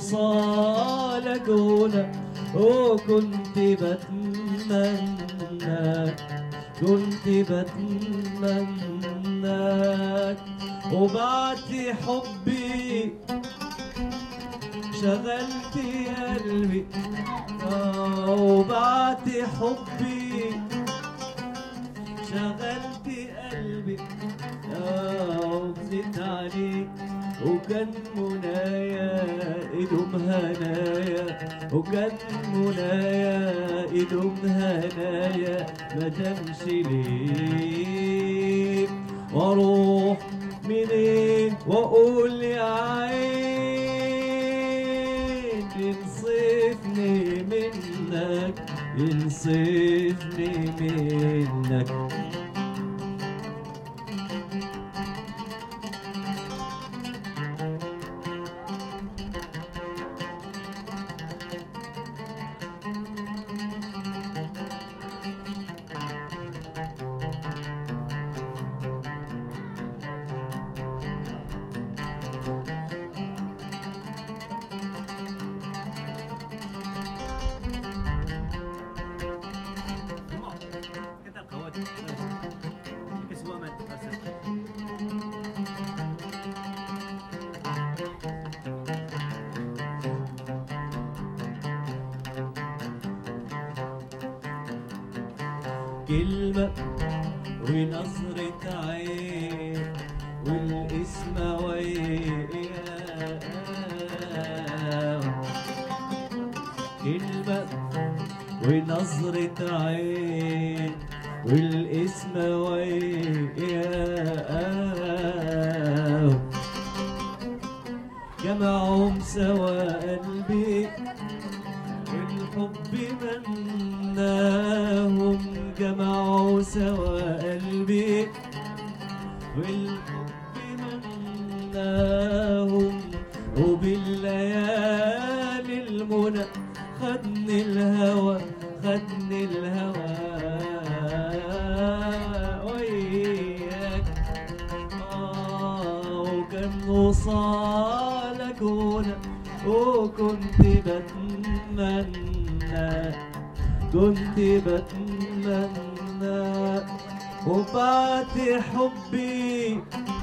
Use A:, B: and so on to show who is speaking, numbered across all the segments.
A: وصالك هنا وكنت بتمنى كنت بتمناك وبعت حبي شغلت قلبي آه، وبعت حبي شغلت قلبي آه، وزيت عليك وكان منايا ايدهم هنايا وكان منايا ايدهم هنايا ما تمشي ليه واروح منين واقول يا عين ينصفني منك ينصفني منك
B: كده القوادم كسوة مات بس
A: كلمة ونظرة عين والاسم وياه كلمة ونظرة عين والاسم وياه جمعهم سوا قلبي والحب مناهم جمعوا سوا قلبي والحب مناهم وبالليالي المنى خدني الهوى خدني الهوى وياك آه وكان وصالك هنا وكنت بتمنى كنت بتمنى وبعت حبي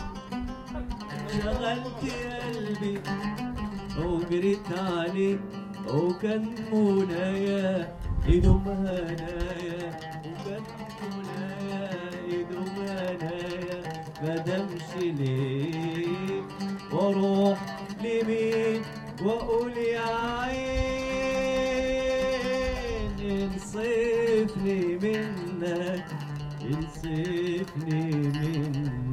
A: شغلت قلبي وجريت عليك وكان منايا يدوم هنايا وكان منايا يدوم هنايا مدامش ليه واروح لمين واقول يا عين انصفني منك انصفني منك